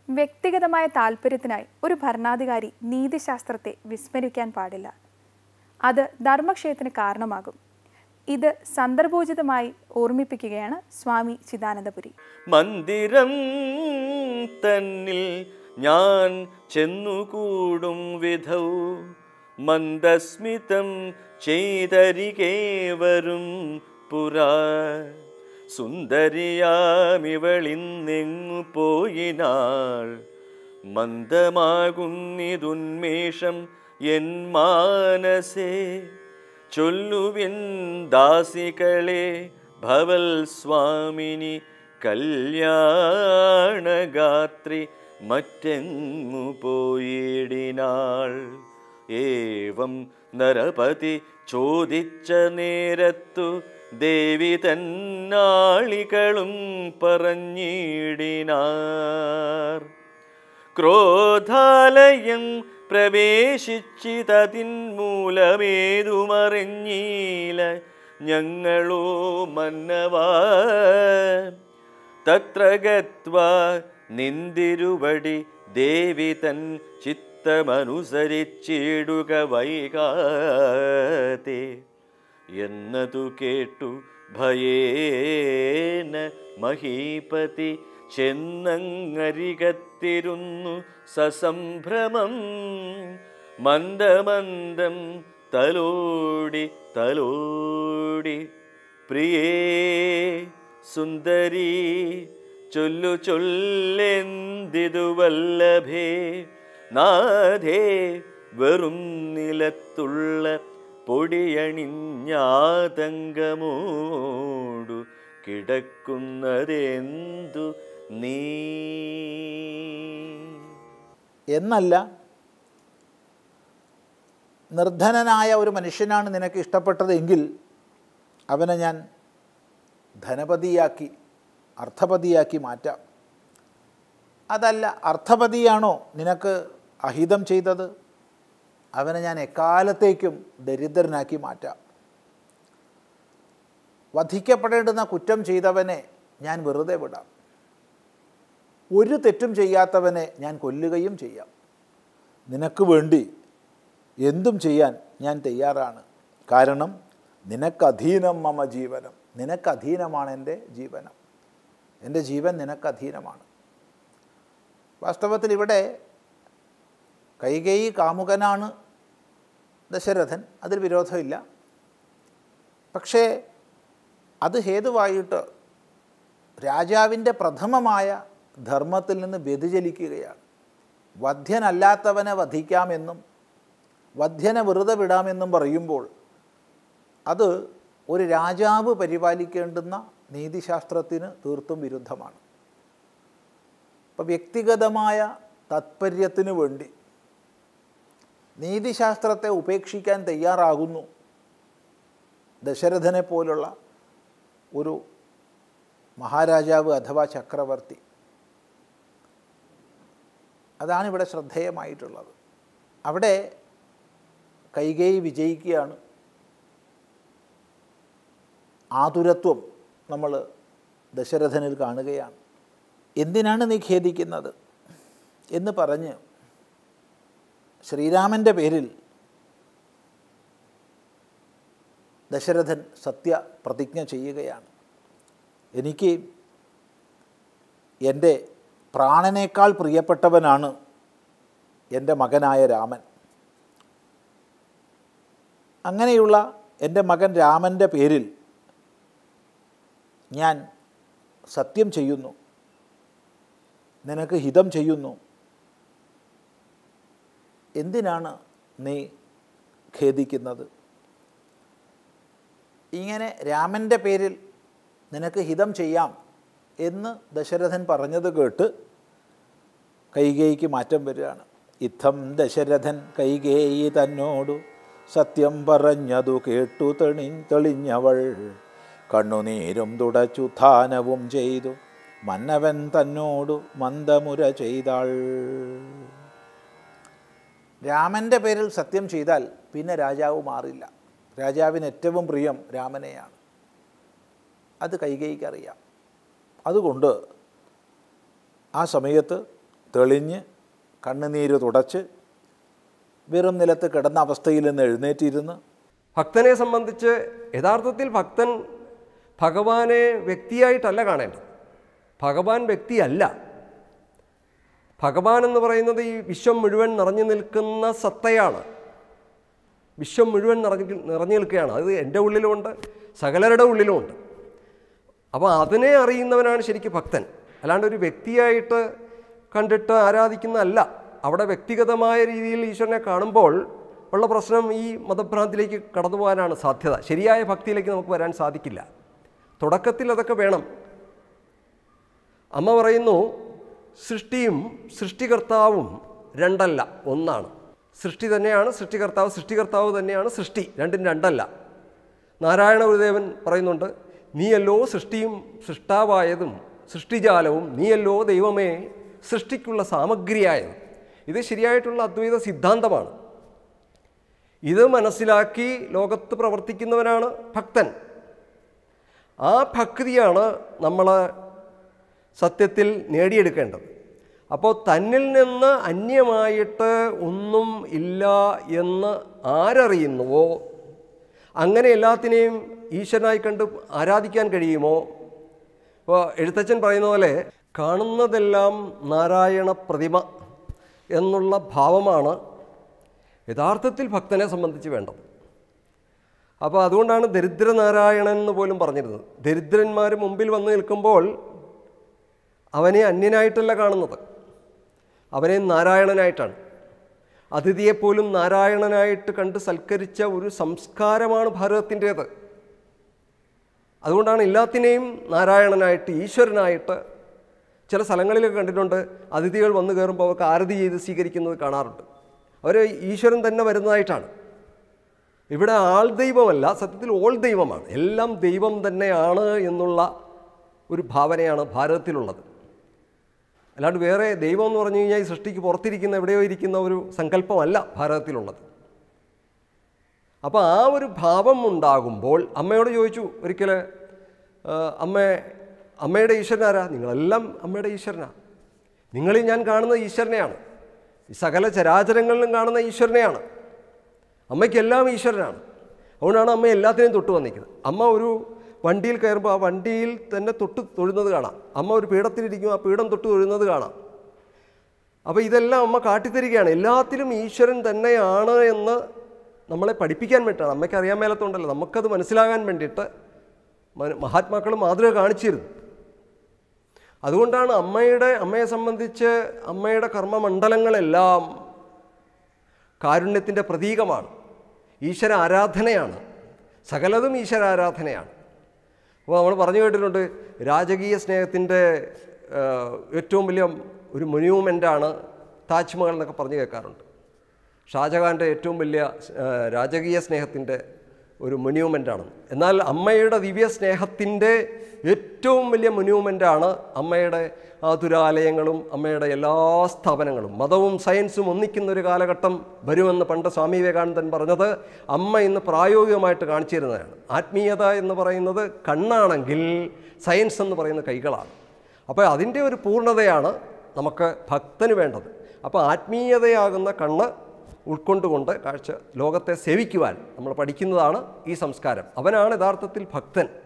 വ്യക്തിഗതമായ താല്പര്യത്തിനായി ഒരു ഭരണാധികാരി നീതിശാസ്ത്രത്തെ വിസ്മരിക്കാൻ പാടില്ല അത് ധർമ്മക്ഷയത്തിന് കാരണമാകും ഇത് സന്ദർഭോചിതമായി ഓർമ്മിപ്പിക്കുകയാണ് സ്വാമി ചിദാനന്ദപുരി മന്ദിരം തന്നിൽ ഞാൻ ചെന്നുകൂടും വിധൗ മന്ദസ്മിതം ചെയ്തരികേവരും പുരാ സുന്ദരിയാമിവളിന്നെങ്ങു പോയിനാൾ മന്ദമാകുന്നിതുന്മേഷം എൻ മാനസേ ചൊല്ലുവിൻ ദാസികളെ ഭവൽ സ്വാമിനി കല്യാണഗാത്രി മറ്റെങ്ങു പോയിടിനാൾ ഏവം നരപതി ചോദിച്ച നേരത്തു ദേവി തന്നാളികളും പറഞ്ഞിടിനാർ ക്രോധാലയം പ്രവേശിച്ചിതതിന്മൂലമേതുമറിഞ്ഞീല ഞങ്ങളോ മന്നവാ തത്ര ഗത്വാ നിന്തിരുവടി ദേവി തൻ ചിത്തമനുസരിച്ചിടുക വൈകാതെ എന്നതു കേട്ടു ഭയേന മഹീപതി ചെന്നങ്ങരികത്തിരുന്നു സസംഭ്രമം മന്ദമന്ദം തലോടി തലോടി പ്രിയേ സുന്ദരി ചൊല്ലു ചൊല്ലെന്തിതു വല്ലഭേ നാഥേ വെറും നിലത്തുള്ള പൊടിയണിഞ്ഞാതങ്കമോടു കിടക്കുന്നതെന്തു നീ എന്നല്ല നിർധനനായ ഒരു മനുഷ്യനാണ് നിനക്ക് ഇഷ്ടപ്പെട്ടതെങ്കിൽ അവനെ ഞാൻ ധനപതിയാക്കി അർത്ഥപതിയാക്കി മാറ്റാം അതല്ല അർത്ഥപതിയാണോ നിനക്ക് അഹിതം ചെയ്തത് അവനെ ഞാൻ എക്കാലത്തേക്കും ദരിദ്രനാക്കി മാറ്റാം വധിക്കപ്പെടേണ്ടുന്ന കുറ്റം ചെയ്തവനെ ഞാൻ വെറുതെ വിടാം ഒരു തെറ്റും ചെയ്യാത്തവനെ ഞാൻ കൊല്ലുകയും ചെയ്യാം നിനക്ക് വേണ്ടി എന്തും ചെയ്യാൻ ഞാൻ തയ്യാറാണ് കാരണം നിനക്കധീനം മമ ജീവനം നിനക്കധീനമാണ് എൻ്റെ ജീവനം എൻ്റെ ജീവൻ നിനക്കധീനമാണ് വാസ്തവത്തിൽ ഇവിടെ കൈകേയി കാമുകനാണ് ദശരഥൻ അതിൽ വിരോധമില്ല പക്ഷേ അത് ഹേതുവായിട്ട് രാജാവിൻ്റെ പ്രഥമമായ ധർമ്മത്തിൽ നിന്ന് വ്യതിചലിക്കുകയാണ് വധ്യനല്ലാത്തവനെ വധിക്കാമെന്നും വധ്യനെ വെറുതെ വിടാമെന്നും പറയുമ്പോൾ അത് ഒരു രാജാവ് പരിപാലിക്കേണ്ടുന്ന നീതിശാസ്ത്രത്തിന് തീർത്തും വിരുദ്ധമാണ് അപ്പോൾ വ്യക്തിഗതമായ താത്പര്യത്തിന് വേണ്ടി നീതിശാസ്ത്രത്തെ ഉപേക്ഷിക്കാൻ തയ്യാറാകുന്നു ദശരഥനെ പോലുള്ള ഒരു മഹാരാജാവ് അഥവാ ചക്രവർത്തി അതാണ് ഇവിടെ ശ്രദ്ധേയമായിട്ടുള്ളത് അവിടെ കൈകേയി വിജയിക്കുകയാണ് ആതുരത്വം നമ്മൾ ദശരഥനിൽ കാണുകയാണ് എന്തിനാണ് നീ ഖേദിക്കുന്നത് എന്ന് പറഞ്ഞ് ശ്രീരാമൻ്റെ പേരിൽ ദശരഥൻ സത്യപ്രതിജ്ഞ ചെയ്യുകയാണ് എനിക്ക് എൻ്റെ പ്രാണനേക്കാൾ പ്രിയപ്പെട്ടവനാണ് എൻ്റെ മകനായ രാമൻ അങ്ങനെയുള്ള എൻ്റെ മകൻ രാമൻ്റെ പേരിൽ ഞാൻ സത്യം ചെയ്യുന്നു നിനക്ക് ഹിതം ചെയ്യുന്നു എന്തിനാണ് നീ ഖേദിക്കുന്നത് ഇങ്ങനെ രാമൻ്റെ പേരിൽ നിനക്ക് ഹിതം ചെയ്യാം എന്ന് ദശരഥൻ പറഞ്ഞത് കേട്ട് കൈകേയിക്ക് മാറ്റം വരികയാണ് ഇത്തം ദശരഥൻ കൈകേയി തന്നോടു സത്യം പറഞ്ഞതു കേട്ടു തെളി തെളിഞ്ഞവൾ കണ്ണുനീരും തുടച്ചു ധാനവും ചെയ്തു മന്നവൻ തന്നോടു മന്ദമുര ചെയ്താൾ രാമൻ്റെ പേരിൽ സത്യം ചെയ്താൽ പിന്നെ രാജാവ് മാറില്ല രാജാവിന് ഏറ്റവും പ്രിയം രാമനെയാണ് അത് കൈകൈക്കറിയാം അതുകൊണ്ട് ആ സമയത്ത് തെളിഞ്ഞ് കണ്ണുനീര് തുടച്ച് വെറും നിലത്ത് കിടന്ന അവസ്ഥയിൽ നിന്ന് എഴുന്നേറ്റിരുന്ന് ഭക്തനെ സംബന്ധിച്ച് യഥാർത്ഥത്തിൽ ഭക്തൻ ഭഗവാനെ വ്യക്തിയായിട്ടല്ല കാണേണ്ടത് ഭഗവാൻ വ്യക്തിയല്ല ഭഗവാൻ എന്ന് പറയുന്നത് ഈ വിശ്വം മുഴുവൻ നിറഞ്ഞു നിൽക്കുന്ന സത്തയാണ് വിശ്വം മുഴുവൻ നിറഞ്ഞു നിറഞ്ഞു നിൽക്കുകയാണ് അത് എൻ്റെ ഉള്ളിലുമുണ്ട് സകലരുടെ ഉള്ളിലുമുണ്ട് അപ്പോൾ അതിനെ അറിയുന്നവനാണ് ശരിക്കും ഭക്തൻ അല്ലാണ്ട് ഒരു വ്യക്തിയായിട്ട് കണ്ടിട്ട് ആരാധിക്കുന്നതല്ല അവിടെ വ്യക്തിഗതമായ രീതിയിൽ ഈശ്വരനെ കാണുമ്പോൾ ഉള്ള പ്രശ്നം ഈ മതഭ്രാന്തിലേക്ക് കടന്നു പോകാനാണ് സാധ്യത ശരിയായ ഭക്തിയിലേക്ക് നമുക്ക് വരാൻ സാധിക്കില്ല തുടക്കത്തിൽ അതൊക്കെ വേണം അമ്മ പറയുന്നു സൃഷ്ടിയും സൃഷ്ടികർത്താവും രണ്ടല്ല ഒന്നാണ് സൃഷ്ടി തന്നെയാണ് സൃഷ്ടികർത്താവ് സൃഷ്ടികർത്താവ് തന്നെയാണ് സൃഷ്ടി രണ്ടും രണ്ടല്ല നാരായണ ഗുരുദേവൻ പറയുന്നുണ്ട് നീയല്ലോ സൃഷ്ടിയും സൃഷ്ടാവായതും സൃഷ്ടിജാലവും നീയല്ലോ ദൈവമേ സൃഷ്ടിക്കുള്ള സാമഗ്രിയായതും ഇത് ശരിയായിട്ടുള്ള അദ്വൈത സിദ്ധാന്തമാണ് ഇത് മനസ്സിലാക്കി ലോകത്ത് പ്രവർത്തിക്കുന്നവനാണ് ഭക്തൻ ആ ഭക്തിയാണ് നമ്മൾ സത്യത്തിൽ നേടിയെടുക്കേണ്ടത് അപ്പോൾ തന്നിൽ നിന്ന് അന്യമായിട്ട് ഒന്നും ഇല്ല എന്ന് ആരറിയുന്നുവോ അങ്ങനെ എല്ലാത്തിനെയും ഈശ്വരനായി കണ്ട് ആരാധിക്കാൻ കഴിയുമോ ഇപ്പോൾ എഴുത്തച്ഛൻ പറയുന്ന പോലെ കാണുന്നതെല്ലാം നാരായണ പ്രതിമ എന്നുള്ള ഭാവമാണ് യഥാർത്ഥത്തിൽ ഭക്തനെ സംബന്ധിച്ച് വേണ്ടത് അപ്പോൾ അതുകൊണ്ടാണ് ദരിദ്രനാരായണൻ എന്ന് പോലും പറഞ്ഞിരുന്നത് ദരിദ്രന്മാർ മുമ്പിൽ വന്ന് നിൽക്കുമ്പോൾ അവനെ അന്യനായിട്ടല്ല കാണുന്നത് അവനെ നാരായണനായിട്ടാണ് അതിഥിയെപ്പോലും നാരായണനായിട്ട് കണ്ട് സൽക്കരിച്ച ഒരു സംസ്കാരമാണ് ഭാരതത്തിൻ്റേത് അതുകൊണ്ടാണ് എല്ലാത്തിനെയും നാരായണനായിട്ട് ഈശ്വരനായിട്ട് ചില സ്ഥലങ്ങളിലൊക്കെ കണ്ടിട്ടുണ്ട് അതിഥികൾ വന്നു കയറുമ്പോൾ അവർക്ക് ആരതി ചെയ്ത് സ്വീകരിക്കുന്നത് കാണാറുണ്ട് അവർ ഈശ്വരൻ തന്നെ വരുന്നതായിട്ടാണ് ഇവിടെ ആൾ ദൈവമല്ല സത്യത്തിൽ ഓൾ ദൈവമാണ് എല്ലാം ദൈവം തന്നെയാണ് എന്നുള്ള ഒരു ഭാവനയാണ് ഭാരതത്തിലുള്ളത് അല്ലാണ്ട് വേറെ ദൈവം എന്ന് പറഞ്ഞു കഴിഞ്ഞാൽ ഈ സൃഷ്ടിക്ക് പുറത്തിരിക്കുന്ന എവിടെയോ ഇരിക്കുന്ന ഒരു സങ്കല്പമല്ല ഭാരതത്തിലുള്ളത് അപ്പോൾ ആ ഒരു ഭാവം ഉണ്ടാകുമ്പോൾ അമ്മയോട് ചോദിച്ചു ഒരിക്കൽ അമ്മ അമ്മയുടെ ഈശ്വരനാരാ നിങ്ങളെല്ലാം അമ്മയുടെ ഈശ്വരനാണ് നിങ്ങളിൽ ഞാൻ കാണുന്ന ഈശ്വരനെയാണ് ഈ സകല ചരാചരങ്ങളിലും കാണുന്ന ഈശ്വരനെയാണ് അമ്മയ്ക്കെല്ലാം ഈശ്വരനാണ് അതുകൊണ്ടാണ് അമ്മ എല്ലാത്തിനെയും തൊട്ട് വന്നിരിക്കുന്നത് അമ്മ ഒരു വണ്ടിയിൽ കയറുമ്പോൾ ആ വണ്ടിയിൽ തന്നെ തൊട്ട് തൊഴുന്നത് കാണാം അമ്മ ഒരു പീഠത്തിലിരിക്കും ആ പീഠം തൊട്ട് തൊഴുന്നത് കാണാം അപ്പോൾ ഇതെല്ലാം അമ്മ കാട്ടിത്തരികയാണ് എല്ലാത്തിലും ഈശ്വരൻ തന്നെയാണ് എന്ന് നമ്മളെ പഠിപ്പിക്കാൻ വേണ്ടിയിട്ടാണ് അമ്മയ്ക്ക് അറിയാൻ മേലത്തുണ്ടല്ലോ നമുക്കത് മനസ്സിലാകാൻ വേണ്ടിയിട്ട് മ- മഹാത്മാക്കൾ മാതൃക കാണിച്ചിരുന്നു അതുകൊണ്ടാണ് അമ്മയുടെ അമ്മയെ സംബന്ധിച്ച് അമ്മയുടെ കർമ്മമണ്ഡലങ്ങളെല്ലാം കാരുണ്യത്തിൻ്റെ പ്രതീകമാണ് ഈശ്വര ആരാധനയാണ് സകലതും ഈശ്വര ആരാധനയാണ് അപ്പോൾ നമ്മൾ പറഞ്ഞു കേട്ടിട്ടുണ്ട് രാജകീയ സ്നേഹത്തിൻ്റെ ഏറ്റവും വലിയ ഒരു മൊന്യൂമെൻ്റാണ് താജ്മഹൽ എന്നൊക്കെ പറഞ്ഞു കേൾക്കാറുണ്ട് ഷാജഹാൻ്റെ ഏറ്റവും വലിയ ആ, രാജകീയ സ്നേഹത്തിൻ്റെ ഒരു മൊന്യൂമെൻ്റാണ് എന്നാൽ അമ്മയുടെ ദിവ്യ സ്നേഹത്തിൻ്റെ ഏറ്റവും വലിയ മൊന്യൂമെൻ്റാണ് അമ്മയുടെ ആതുരാലയങ്ങളും അമ്മയുടെ എല്ലാ സ്ഥാപനങ്ങളും മതവും സയൻസും ഒന്നിക്കുന്ന ഒരു കാലഘട്ടം വരുമെന്ന് പണ്ട് സ്വാമി വിവേകാനന്ദൻ പറഞ്ഞത് അമ്മ ഇന്ന് പ്രായോഗികമായിട്ട് കാണിച്ചു തരുന്നതാണ് ആത്മീയത എന്ന് പറയുന്നത് കണ്ണാണെങ്കിൽ സയൻസ് എന്ന് പറയുന്ന കൈകളാണ് അപ്പോൾ അതിൻ്റെ ഒരു പൂർണ്ണതയാണ് നമുക്ക് ഭക്തന് വേണ്ടത് അപ്പോൾ ആത്മീയതയാകുന്ന കണ്ണ് ഉൾക്കൊണ്ടുകൊണ്ട് കാഴ്ച ലോകത്തെ സേവിക്കുവാൻ നമ്മൾ പഠിക്കുന്നതാണ് ഈ സംസ്കാരം അവനാണ് യഥാർത്ഥത്തിൽ ഭക്തൻ